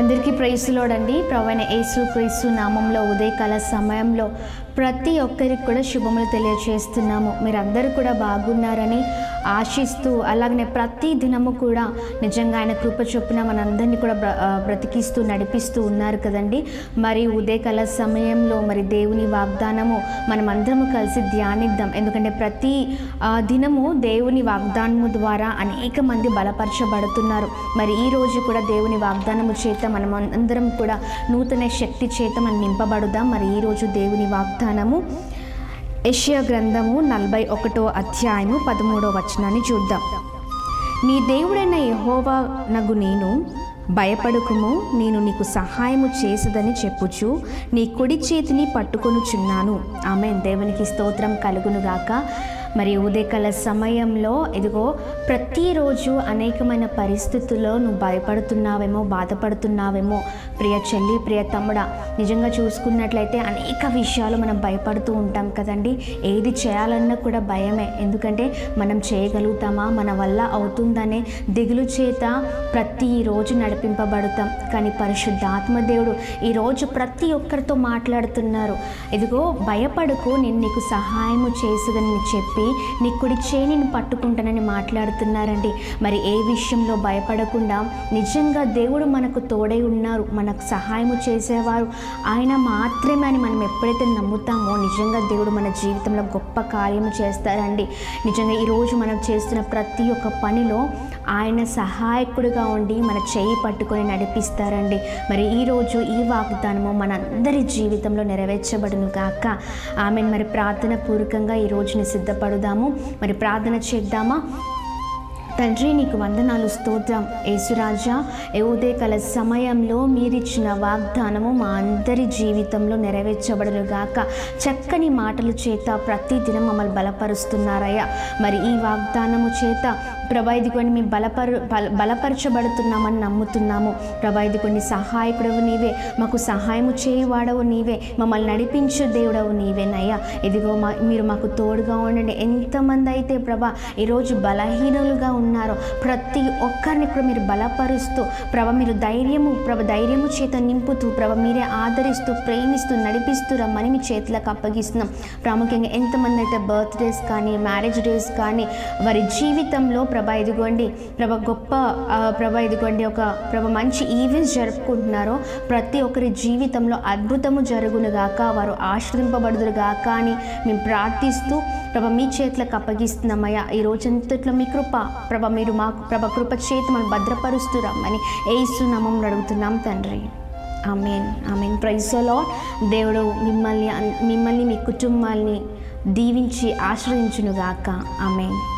అందరికీ ప్రైసులోడండి ప్రవణ యేసు క్రీస్తు నామంలో ఉదయకాల సమయంలో ప్రతి ఒక్కరికి కూడా శుభములు తెలియజేస్తున్నాము మీరందరూ కూడా బాగున్నారని ఆశిస్తూ అలాగనే ప్రతి దినము కూడా నిజంగా ఆయన కృప చొప్పున మనందరినీ కూడా బ్ర- ఆ, బ్రతికిస్తూ నడిపిస్తూ ఉన్నారు కదండి మరి ఉదయకాల సమయంలో మరి దేవుని వాగ్దానము మనమందరము కలిసి ధ్యానిద్దాం ఎందుకంటే ప్రతి ఆ, దినము దేవుని వాగ్దానము ద్వారా అనేక మంది బలపరచబడుతున్నారు మరి ఈ రోజు కూడా దేవుని వాగ్దానము చేత మనం అందరం కూడా నూతన శక్తి చేత మనం నింపబడుదాం మరి ఈ రోజు దేవుని వాగ్దానము యెషయా గ్రంథము నలభై ఒకటో అధ్యాయము పదమూడో వచనాన్ని చూద్దాం నీ దేవుడైన యెహోవా నగు నేను భయపడుకుము నేను నీకు సహాయము చేసదని చెప్పుచు నీ కుడి చేతిని పట్టుకొనుచున్నాను ఆమె దేవునికి స్తోత్రం కలుగునుగాక మరి ఉదయకాల సమయంలో ఇదిగో ప్రతిరోజు అనేకమైన పరిస్థితుల్లో నువ్వు భయపడుతున్నావేమో బాధపడుతున్నావేమో ప్రియ చెల్లి ప్రియ తమ్ముడా నిజంగా చూసుకున్నట్లయితే అనేక విషయాలు మనం భయపడుతూ ఉంటాం కదండి ఏది చేయాలన్నా కూడా భయమే ఎందుకంటే మనం చేయగలుగుతామా మన వల్ల అవుతుందనే దిగులు చేత ప్రతిరోజు నడిపింపబడతాం కానీ పరిశుద్ధాత్మ దేవుడు ఈరోజు ప్రతి ఒక్కరితో మాట్లాడుతున్నారు ఇదిగో భయపడకు నేను నీకు సహాయము చేసేదని చెప్పి నీ కుడి చేయి నేను పట్టుకుంటానని మాట్లాడుతున్నారండి మరి ఏ విషయంలో భయపడకుండా నిజంగా దేవుడు మనకు తోడై ఉన్నారు మనకు సహాయము చేసేవారు ఆయన మాత్రమే అని మనం ఎప్పుడైతే నమ్ముతామో నిజంగా దేవుడు మన జీవితంలో గొప్ప కార్యము చేస్తారండి నిజంగా ఈరోజు మనం చేస్తున్న ప్రతి ఒక్క పనిలో ఆయన సహాయకుడిగా ఉండి మన చేయి పట్టుకొని నడిపిస్తారండి మరి ఈరోజు ఈ వాగ్దానము మనందరి జీవితంలో నెరవేర్చబడును గాక ఆమె మరి ప్రార్థన పూర్వకంగా ఈ రోజుని సిద్ధపడుదాము మరి ప్రార్థన చేద్దామా తండ్రి నీకు వందనాలు స్తోత్రం యేసురాజా ఏ ఉదయకాల సమయంలో మీరిచ్చిన వాగ్దానము మా అందరి జీవితంలో నెరవేర్చబడను గాక చక్కని మాటల చేత ప్రతిదినం మమ్మల్ని బలపరుస్తున్నారయ్యా మరి ఈ వాగ్దానము చేత ప్రభా ఇదిగోండి మేము బలపరు బల బలపరచబడుతున్నామని నమ్ముతున్నాము ప్రభా ఇదిగోండి సహాయకుడవు నీవే మాకు సహాయము చేయువాడవు నీవే మమ్మల్ని నడిపించు దేవుడవు నీవేనయ్యా ఇదిగో మా మీరు మాకు తోడుగా ఉండండి ఎంతమంది అయితే ప్రభా ఈరోజు బలహీనులుగా ఉన్నారో ప్రతి ఒక్కరిని కూడా మీరు బలపరుస్తూ ప్రభ మీరు ధైర్యము ప్రభ ధైర్యము చేత నింపుతూ ప్రభ మీరే ఆదరిస్తూ ప్రేమిస్తూ నడిపిస్తూ రమ్మని మీ చేతులకు అప్పగిస్తున్నాం ప్రాముఖ్యంగా ఎంతమంది అయితే బర్త్డేస్ కానీ మ్యారేజ్ డేస్ కానీ వారి జీవితంలో ప్రభ ఇదిగోండి ప్రభ గొప్ప ఆ, ప్రభ ఇదిగోండి ఒక ప్రభ మంచి ఈవెంట్స్ జరుపుకుంటున్నారో ప్రతి ఒక్కరి జీవితంలో అద్భుతము జరుగునుగాక వారు ఆశ్రదింపబడుదురుగాక అని మేము ప్రార్థిస్తూ ప్రభ మీ చేతులకు అప్పగిస్తున్నామయ్యా ఈ రోజంతట్లో మీ కృప ప్రభ మీరు మాకు ప్రభ కృప చేతి మనం భద్రపరుస్తూ రమ్మని ఏసు నామం అడుగుతున్నాం తండ్రి ఆమెన్ ఆమెన్ ప్రైజలో దేవుడు మిమ్మల్ని అన్- మిమ్మల్ని మీ కుటుంబాల్ని దీవించి ఆశ్రయించునుగాక ఆమెన్